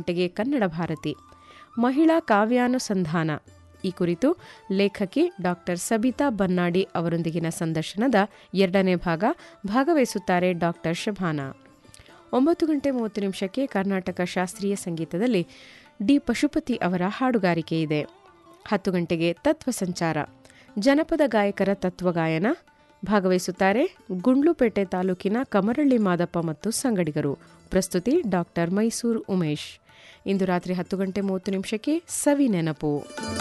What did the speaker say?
ಗಂಟೆಗೆ ಕನ್ನಡ ಭಾರತಿ ಮಹಿಳಾ ಕಾವ್ಯಾನುಸಂಧಾನ ಈ ಕುರಿತು ಲೇಖಕಿ ಡಾಕ್ಟರ್ ಸಬಿತಾ ಬನ್ನಾಡಿ ಅವರೊಂದಿಗಿನ ಸಂದರ್ಶನದ ಎರಡನೇ ಭಾಗ ಭಾಗವಹಿಸುತ್ತಾರೆ ಡಾಕ್ಟರ್ ಶಭಾನಾ ಒಂಬತ್ತು ಗಂಟೆ ಮೂವತ್ತು ನಿಮಿಷಕ್ಕೆ ಕರ್ನಾಟಕ ಶಾಸ್ತ್ರೀಯ ಸಂಗೀತದಲ್ಲಿ ಡಿ ಪಶುಪತಿ ಅವರ ಹಾಡುಗಾರಿಕೆ ಇದೆ ಹತ್ತು ಗಂಟೆಗೆ ತತ್ವ ಸಂಚಾರ ಜನಪದ ಗಾಯಕರ ತತ್ವಗಾಯನ ಭಾಗವಹಿಸುತ್ತಾರೆ ಗುಂಡ್ಲುಪೇಟೆ ತಾಲೂಕಿನ ಕಮರಳ್ಳಿ ಮಾದಪ್ಪ ಮತ್ತು ಸಂಗಡಿಗರು ಪ್ರಸ್ತುತಿ ಡಾಕ್ಟರ್ ಮೈಸೂರು ಉಮೇಶ್ ಇಂದು ರಾತ್ರಿ ಹತ್ತು ಗಂಟೆ ಮೂವತ್ತು ನಿಮಿಷಕ್ಕೆ ಸವಿ ನೆನಪು